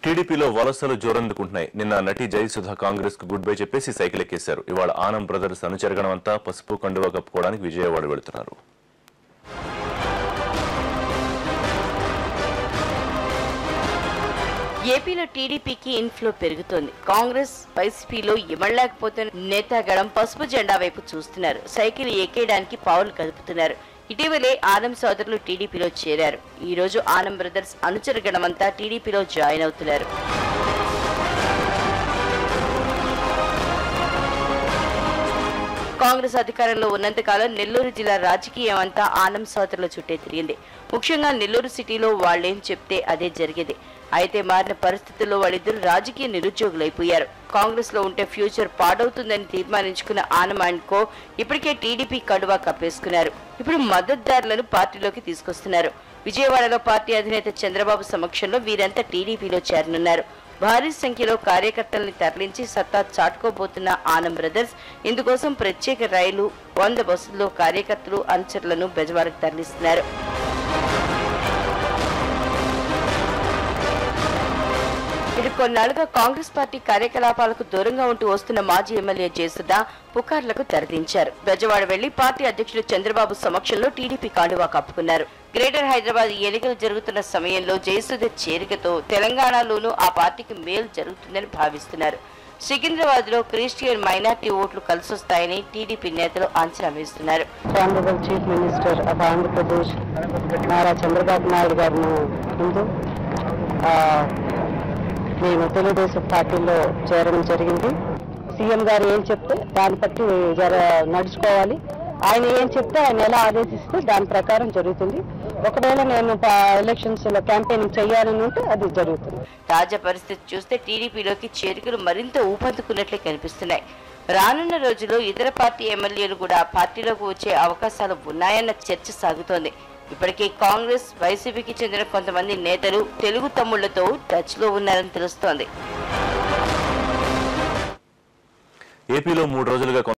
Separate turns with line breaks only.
టీడీపీలో వలసలు జోరందుకుంటున్నాయి నిన్న నటి జయసుధ కాంగ్రెస్ కు గుడ్ బై చెప్పేసి సైకిల్ ఎక్కేశారు ఇవాళ ఆనం బ్రదర్స్ అనుచరగణం అంతా పసుపు కండువా కప్పుకోవడానికి విజయవాడ వెళుతున్నారు
ఏపీలో టీడీపీకి ఇన్ఫ్లో పెరుగుతోంది కాంగ్రెస్ వైసీపీలో ఇమడలేకపోతున్న నేతాగడం పసుపు జెండా వైపు చూస్తున్నారు సైకిల్ ఎక్కేయడానికి పావులు కదుపుతున్నారు ఇటీవలే ఆనం సోదరులు టీడీపీలో చేరారు ఈ రోజు ఆనం బ్రదర్స్ అనుచరగణమంతా టీడీపీలో జాయిన్ అవుతున్నారు కాంగ్రెస్ అధికారంలో ఉన్నంతకాలం నెల్లూరు జిల్లా రాజకీయం అంతా ఆనం సోదరుల చుట్టే తిరిగింది ముఖ్యంగా నెల్లూరు సిటీలో వాళ్ళేం చెప్తే అదే జరిగేది అయితే మారిన పరిస్థితుల్లో వాళ్ళిద్దరు రాజకీయ నిరుద్యోగులైపోయారు కాంగ్రెస్ లో ఉంటే ఫ్యూచర్ పాడవుతుందని తీర్మానించుకున్న ఆనం అండ్ కో ఇప్పటికే టీడీపీ కడువా కప్పేసుకున్నారు ఇప్పుడు మద్దతుదారులను పార్టీలోకి తీసుకొస్తున్నారు విజయవాడలో పార్టీ అధినేత చంద్రబాబు సమక్షంలో వీరంతా టీడీపీలో చేరనున్నారు భారీ సంఖ్యలో కార్యకర్తల్ని తరలించి సత్తా చాటుకోబోతున్న ఆనం బ్రదర్స్ ఇందుకోసం ప్రత్యేక రైలు వంద బస్సుల్లో కార్యకర్తలు అనుచరులను బెజవాడకు తరలిస్తున్నారు ఇటు కొన్నాళ్లుగా కాంగ్రెస్ పార్టీ కార్యకలాపాలకు దూరంగా ఉంటూ వస్తున్న మాజీ ఎమ్మెల్యే జయసుధ పుకార్లకు తెరదించారు బెజవాడ వెళ్లి పార్టీ అధ్యక్షుడు చంద్రబాబు సమక్షంలో టీడీపీ కాండువా కప్పుకున్నారు గ్రేటర్ హైదరాబాద్ ఎన్నికలు జరుగుతున్న సమయంలో జయసుధ చేరికతో తెలంగాణలోనూ ఆ పార్టీకి మేలు జరుగుతుందని భావిస్తున్నారు సికింద్రాబాద్ లో క్రిస్టియన్ మైనార్టీ ఓట్లు కలిసొస్తాయని టీడీపీ నేతలు అంచనా వేస్తున్నారు
honourable chief minister of Andhra Pradesh Nara Chandrababu Naidu గారిని ముందు ఆ, నేను తెలుగుదేశం పార్టీలో చేరడం జరిగింది సీఎం గారు ఏం చెప్తే దాన్ని బట్టి జర నడుచుకోవాలి ఆయన ఏం చెప్తే ఆయన ఎలా ఆదేశిస్తే దాని ప్రకారం జరుగుతుంది ఒకవేళ నేను ఎలక్షన్స్ లో క్యాంపెయినింగ్ చేయాలని ఉంటే అది జరుగుతుంది
తాజా పరిస్థితి చూస్తే టీడీపీలోకి చేరికలు మరింత ఊపందుకున్నట్లే కనిపిస్తున్నాయి రానున్న రోజుల్లో ఇతర పార్టీ ఎమ్మెల్యేలు కూడా పార్టీలోకి వచ్చే అవకాశాలు ఉన్నాయన్న చర్చ సాగుతోంది ఇప్పటికే కాంగ్రెస్ వైసీపీకి చెందిన కొంతమంది నేతలు తెలుగు తమ్ముళ్లతో టచ్ లో ఉన్నారని తెలుస్తోంది
ఏపీలో మూడు రోజులుగా